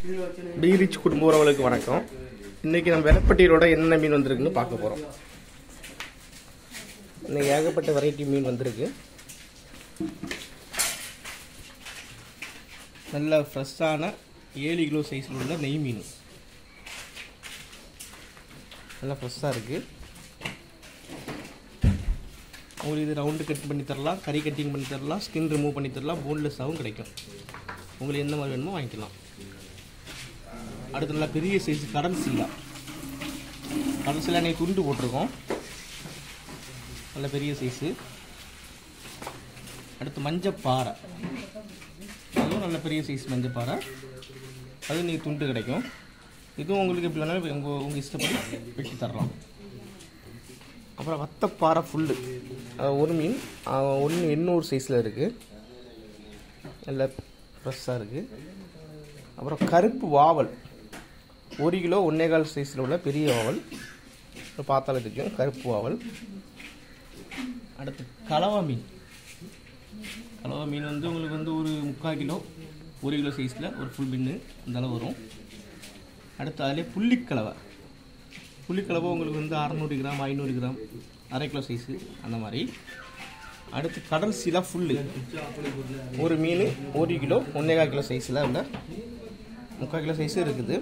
பீரிச் குடும்ப உறவுகளுக்கு வணக்கம் இன்னைக்கு நம்ம வெலப்பட்டியலோட என்ன மீன் வந்திருக்குன்னு பார்க்க போறோம் இன்னைக்கு ஏகப்பட்ட வெரைட்டி மீன் வந்திருக்கு நல்ல ஃப்ரெஷ்ஷான ஏழு கிலோ சைஸில் உள்ள நெய் மீன் நல்லா ஃப்ரெஷ்ஷாக இருக்குது உங்களுக்கு இது ரவுண்டு கட் பண்ணி தரலாம் கறி கட்டிங் பண்ணி தரலாம் ஸ்கின் ரிமூவ் பண்ணி தரலாம் போன்லெஸ்ஸாகவும் கிடைக்கும் உங்களுக்கு எந்த மாதிரி வேணுமோ வாங்கிக்கலாம் அடுத்து நல்லா பெரிய சைஸ் கடல் சீலா கடல் சீலா நீ துண்டு போட்டிருக்கோம் நல்ல பெரிய சைஸு அடுத்து மஞ்சப்பாறை அதுவும் நல்ல பெரிய சைஸ் மஞ்சப்பாறை அது நீ துண்டு கிடைக்கும் இதுவும் உங்களுக்கு எப்படி வேணாலும் உங்கள் உங்கள் இஷ்டப்படி வெட்டி தரலாம் அப்புறம் வத்தப்பாறை ஃபுல்லு ஒரு மீன் ஒன்று எண்ணூறு சைஸில் இருக்குது நல்ல ஃப்ரெஷ்ஷாக இருக்குது அப்புறம் கருப்பு வாவல் ஒரு கிலோ ஒன்னேகால் சைஸில் உள்ள பெரிய வாவல் இப்போ பார்த்தாலே தெரியும் கருப்பு வாவல் அடுத்து கலவா மீன் கலவா மீன் வந்து உங்களுக்கு வந்து ஒரு முக்கால் கிலோ ஒரு கிலோ சைஸில் ஒரு ஃபுல் பின்னு அந்த அளவு வரும் அடுத்து அதிலே புள்ளிக்கலவை புள்ளிக்கலவை உங்களுக்கு வந்து அறநூறு கிராம் ஐநூறு கிராம் அரை கிலோ சைஸு அந்த மாதிரி அடுத்து கடல் சீலா ஃபுல்லு ஒரு மீன் ஒரு கிலோ ஒன்னேகால் கிலோ சைஸில் உள்ள முக்கால் கிலோ சைஸு இருக்குது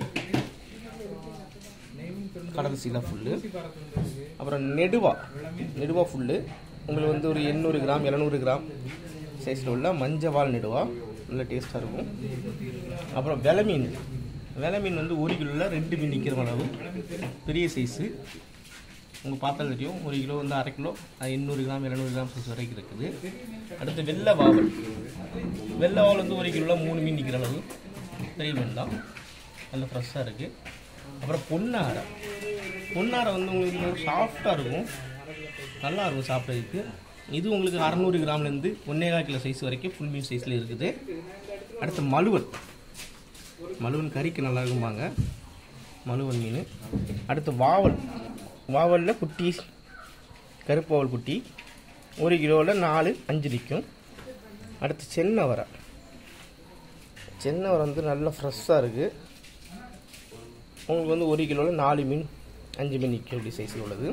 கடல் சீலா ஃபுல்லு அப்புறம் நெடுவா நெடுவா ஃபுல்லு உங்களுக்கு வந்து ஒரு எண்ணூறு கிராம் எழுநூறு கிராம் சைஸில் உள்ள மஞ்சவால் நெடுவா நல்ல டேஸ்ட்டாக இருக்கும் அப்புறம் வெலை மீன் வெலை மீன் வந்து ஒரு கிலோவில் ரெண்டு மீன் நிற்கிற அளவு பெரிய சைஸு உங்கள் பார்த்தால் தெரியும் ஒரு கிலோ வந்து அரை கிலோ அது எண்ணூறு கிராம் எழுநூறு கிராம் சைஸ் வரைக்கும் இருக்குது அடுத்து வெள்ளை வாவல் வெள்ளை வாவல் வந்து ஒரு கிலோவில் மூணு மீன் நிற்கிற அளவு பெரிய மீன் தான் நல்ல ஃப்ரெஷ்ஷாக இருக்குது அப்புறம் பொன்னாடை பொன்னாடை வந்து உங்களுக்கு சாஃப்டாக இருக்கும் நல்லா இருக்கும் சாப்பிட்றதுக்கு இது உங்களுக்கு அறநூறு கிராம்லேருந்து ஒன்னேகால் கிலோ சைஸ் வரைக்கும் ஃபுல் மீன் சைஸில் இருக்குது அடுத்து மலுவல் மலுவன் கறிக்கு நல்லா இருக்கும்பாங்க மலுவன் மீன் அடுத்து வாவல் வாவலில் குட்டி கருப்பு வாவல் குட்டி ஒரு கிலோவில் நாலு அஞ்சு நிற்கும் அடுத்து சென்னவரை சென்னவரை வந்து நல்லா ஃப்ரெஷ்ஷாக இருக்குது உங்களுக்கு வந்து ஒரு கிலோவில் நாலு மீன் அஞ்சு மீன் நிற்கும் இப்படி சைஸில் உள்ளது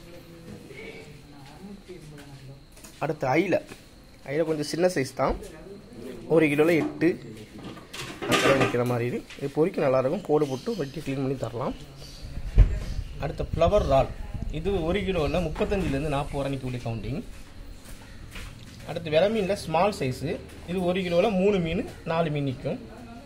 அடுத்து ஐல ஐல கொஞ்சம் சின்ன சைஸ் தான் ஒரு கிலோவில் எட்டு அந்த நிற்கிற மாதிரி இது பொறிக்க நல்லாயிருக்கும் கோடு போட்டு வெட்டி க்ளீன் பண்ணி தரலாம் அடுத்த ஃப்ளவர் ரால் இது ஒரு கிலோவில் முப்பத்தஞ்சிலேருந்து நாற்பது வரை நிற்கக்கூடிய கவுண்டிங் அடுத்து வில மீனில் ஸ்மால் சைஸு இது ஒரு கிலோவில் மூணு மீன் நாலு மீன் நிற்கும்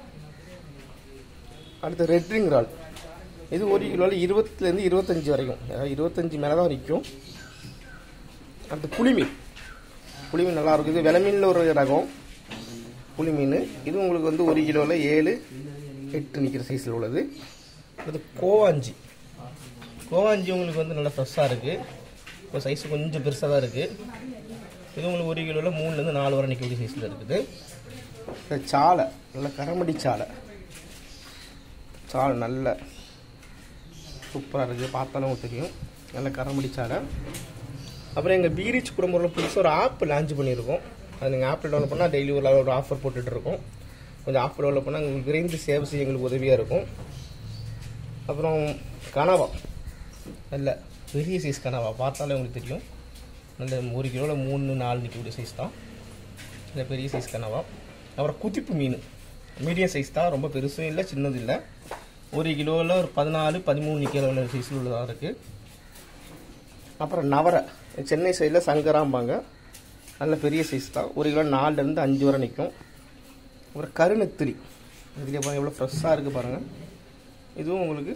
அடுத்து ரெட் ரிங் ரால் இது ஒரு கிலோவில் இருபத்துலேருந்து இருபத்தஞ்சி வரைக்கும் அதாவது இருபத்தஞ்சி மேலே தான் நிற்கும் அடுத்து புளி மீன் புளி மீன் நல்லா இருக்கும் இது வில மீனில் ஒரு ரகம் புளி மீன் இது உங்களுக்கு வந்து ஒரு கிலோவில் ஏழு எட்டு நிற்கிற சைஸில் உள்ளது அடுத்து கோவாஞ்சி கோவாஞ்சி உங்களுக்கு வந்து நல்லா ஃப்ரெஷ்ஷாக இருக்குது இப்போ சைஸ் கொஞ்சம் பெருசாக தான் இருக்குது இது உங்களுக்கு ஒரு கிலோவில் மூணுலேருந்து நாலு வரை நிற்கக்கூடிய சைஸில் இருக்குது இந்த சாலை நல்ல கரமடி சாலை சாலை நல்ல சூப்பராக இருக்குது பார்த்தாலும் உங்களுக்கு தெரியும் நல்ல கரமடி சாலை அப்புறம் எங்கள் பீரிச் குடும்பத்தில் புதுசாக ஒரு ஆப் லான்ச் பண்ணியிருக்கோம் அது நீங்கள் ஆப்பில் டெவலப் பண்ணால் டெய்லி ஒரு ஒரு ஆஃபர் போட்டுட்ருக்கோம் கொஞ்சம் ஆப் டெவலப் பண்ணால் உங்களுக்கு விரைந்து சேவை செய்ய எங்களுக்கு உதவியாக இருக்கும் அப்புறம் கனவா நல்ல பெரிய சைஸ் கனவா பார்த்தாலே உங்களுக்கு தெரியும் நல்ல ஒரு கிலோவில் மூணு நாலு நிற்கக்கூடிய சைஸ் தான் நல்ல பெரிய சைஸ் கனவா அப்புறம் குதிப்பு மீன் மீடியம் சைஸ் தான் ரொம்ப பெருசும் இல்லை சின்னதும் இல்லை ஒரு கிலோவில் ஒரு பதினாலு பதிமூணு நிற்கிற சைஸில் உள்ளதாக இருக்குது அப்புறம் நவரை சென்னை சைடில் சங்கராம்பாங்க நல்ல பெரிய சைஸ் தான் ஒரு கிலோ நாலுலேருந்து அஞ்சு வரை நிற்கும் அப்புறம் கருநெத்திரி இதில் பாருங்கள் எவ்வளோ ஃப்ரெஷ்ஷாக இருக்குது பாருங்கள் இதுவும் உங்களுக்கு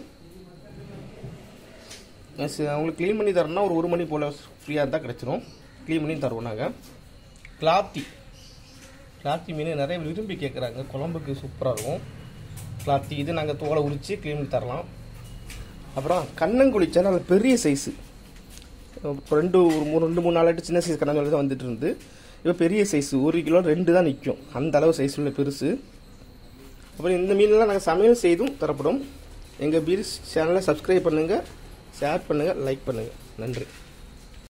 உங்களுக்கு க்ளீன் பண்ணி தரோம்னா ஒரு ஒரு மணி போல் ஃப்ரீயாக இருந்தால் கிடச்சிரும் க்ளீன் பண்ணி தருவோம் நாங்கள் கிளாத்தி கிளாத்தி மீன் நிறைய விரும்பி கேட்குறாங்க குழம்புக்கு சூப்பராக இருக்கும் கிளாத்தி இது நாங்கள் தோலை உரித்து க்ளீன் பண்ணி தரலாம் அப்புறம் கண்ணங்குளிச்சா நல்ல பெரிய சைஸு ரெண்டு ஒரு மூணு ரெண்டு மூணு நாளாட்டு சின்ன சைஸ் கண்ணங்குழி தான் வந்துட்டு இருந்து இப்போ பெரிய சைஸ் ஒரு கிலோ ரெண்டு தான் நிற்கும் அந்த அளவு சைஸ் உள்ள பெருசு அப்புறம் இந்த மீன்லாம் நாங்கள் சமையல் செய்தும் தரப்படும் எங்கள் பீரிஸ் சேனலை சப்ஸ்கிரைப் பண்ணுங்கள் ஷேர் பண்ணுங்கள் லைக் பண்ணுங்கள் நன்றி